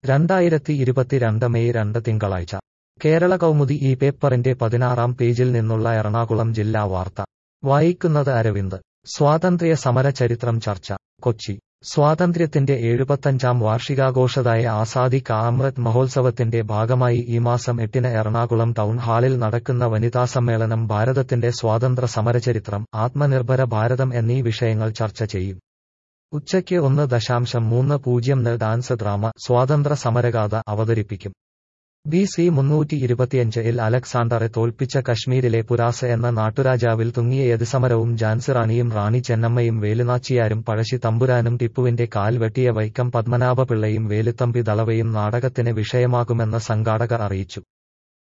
രണ്ടായിരത്തി ഇരുപത്തിരണ്ട് മെയ് രണ്ട് തിങ്കളാഴ്ച കേരള കൗമുദി ഈ പേപ്പറിന്റെ പതിനാറാം പേജിൽ നിന്നുള്ള എറണാകുളം ജില്ലാ വാർത്ത വായിക്കുന്നത് അരവിന്ദ് സ്വാതന്ത്ര്യ സമര ചരിത്രം ചർച്ച കൊച്ചി സ്വാതന്ത്ര്യത്തിന്റെ എഴുപത്തഞ്ചാം വാർഷികാഘോഷതായ ആസാദി കാ അമൃത് മഹോത്സവത്തിന്റെ ഭാഗമായി ഈ മാസം എട്ടിന് എറണാകുളം ടൗൺ ഹാളിൽ നടക്കുന്ന വനിതാ സമ്മേളനം ഭാരതത്തിന്റെ സ്വാതന്ത്ര്യ സമരചരിത്രം ആത്മനിർഭര ഭാരതം എന്നീ വിഷയങ്ങൾ ചർച്ച ചെയ്യും ഉച്ചയ്ക്ക് ഒന്ന് ദശാംശം മൂന്ന് പൂജ്യം ന് ഡാൻസ് ഡ്രാമ സ്വാതന്ത്ര്യ സമരഗാഥ അവതരിപ്പിക്കും ബി സി മുന്നൂറ്റി ഇരുപത്തിയഞ്ച് ഇൽ അലക്സാണ്ടറെ തോൽപ്പിച്ച കശ്മീരിലെ പുരാസ് എന്ന നാട്ടുരാജാവിൽ തുങ്ങിയ യതിസമരവും ഝാൻസി റാണിയും റാണി ചെന്നമ്മയും വേലുനാച്ചിയാരും പഴശ്ശി തമ്പുരാനും ടിപ്പുവിന്റെ കാൽ വെട്ടിയ വൈക്കം പത്മനാഭപിള്ളയും വേലുത്തമ്പി ദളവയും നാടകത്തിന് വിഷയമാകുമെന്ന് സംഘാടകർ അറിയിച്ചു